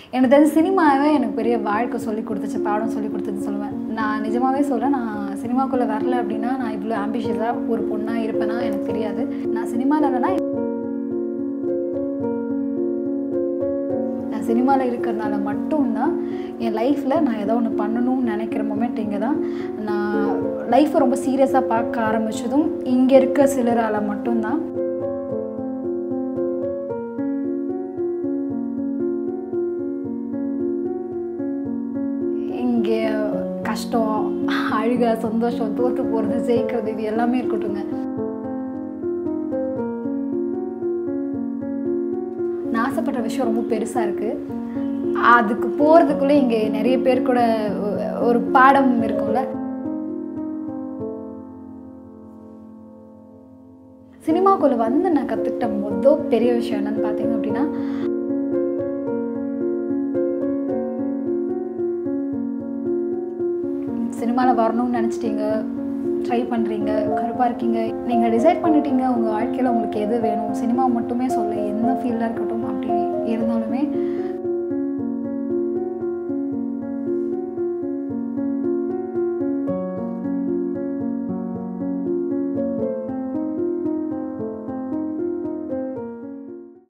எனக்கு தெரிஞ்ச சினிமாவே எனக்கு பெரிய வாழ்க்கை சொல்லி கொடுத்துச்சு பாடம் சொல்லி கொடுத்துச்சு சொல்லுவேன் நான் நிஜமாவே சொல்கிறேன் நான் சினிமாக்குள்ளே வரல அப்படின்னா நான் இவ்வளோ ஆம்பிஷியஸாக ஒரு பொண்ணாக இருப்பேனா எனக்கு தெரியாது நான் சினிமாவில் இல்லைன்னா நான் சினிமாவில் இருக்கிறதுனால மட்டும்தான் என் லைஃப்பில் நான் ஏதோ ஒன்று பண்ணணும்னு நினைக்கிற மொமெண்ட் இங்கே தான் நான் லைஃப்பை ரொம்ப சீரியஸாக பார்க்க ஆரம்பித்ததும் இங்கே இருக்க சிலரால் மட்டும்தான் இங்கே கஷ்டம் அழுக சந்தோஷம் தோற்று போகிறது ஜெயிக்கிறது இது எல்லாமே இருக்கட்டுங்க நான் ஆசைப்பட்ட விஷயம் ரொம்ப பெருசாக இருக்குது அதுக்கு போகிறதுக்குள்ளே இங்கே நிறைய பேர் கூட ஒ- ஒரு பாடம் இருக்கும்ல சினிமாக்குள்ளே வந்து நான் கற்றுக்கிட்ட மொதல் பெரிய விஷயம் என்னன்னு பார்த்தீங்க அப்படின்னா சினிமாவில் வரணும்னு நினச்சிட்டீங்க ட்ரை பண்ணுறீங்க கருப்பாக இருக்கீங்க நீங்கள் டிசைட் பண்ணிட்டீங்க உங்கள் வாழ்க்கையில் உங்களுக்கு எது வேணும் சினிமா மட்டுமே சொல்ல எந்த ஃபீல்டாக இருக்கட்டும் அப்படி இருந்தாலுமே